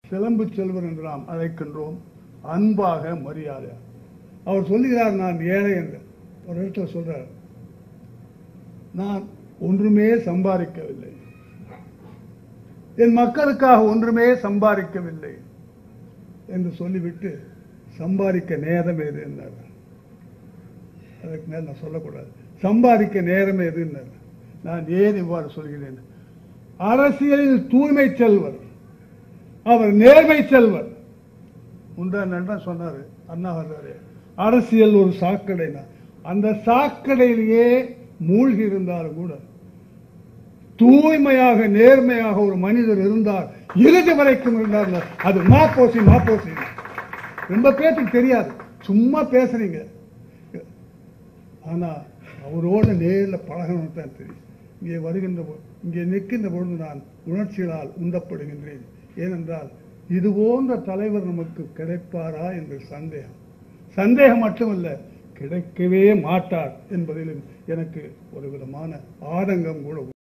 சிலம்பு செல்வர் என்று நாம் அழைக்கின்றோம் அன்பாக மரியாதை அவர் சொல்லுகிறார் நான் ஏழை என்று ஒரு இடத்துல சொல்றார் நான் ஒன்றுமே சம்பாதிக்கவில்லை என் மக்களுக்காக ஒன்றுமே சம்பாதிக்கவில்லை என்று சொல்லிவிட்டு சம்பாதிக்க நேரம் எது என்றார் அதுக்கு மேல் நான் சொல்லக்கூடாது சம்பாதிக்க நேரம் எது என்றார் நான் ஏன் இவ்வாறு சொல்கிறேன் அரசியலில் தூய்மை செல்வர் அவர் நேர்மை செல்வர் முந்தா நன்றா சொன்னாரு அண்ணா வர்றாரு அரசியல் ஒரு சாக்கடைனா அந்த சாக்கடையிலேயே மூழ்கி இருந்தாலும் கூட தூய்மையாக நேர்மையாக ஒரு மனிதர் இருந்தார் இறுதி வரைக்கும் இருந்தார் அது மாப்போசி மாப்போசி ரொம்ப பேருக்கு தெரியாது சும்மா பேசுறீங்க ஆனா அவரோட நேரில் பழகணும் தான் தெரியும் இங்கே வருகின்ற பொ- இங்கே நிற்கின்ற பொழுது நான் உணர்ச்சிகளால் உந்தப்படுகின்றேன் ஏனென்றால் இது போன்ற தலைவர் நமக்கு கிடைப்பாரா என்று சந்தேகம் சந்தேகம் மட்டுமல்ல கிடைக்கவே மாட்டார் என்பதிலும் எனக்கு ஒரு விதமான ஆதங்கம் கூட உண்டு.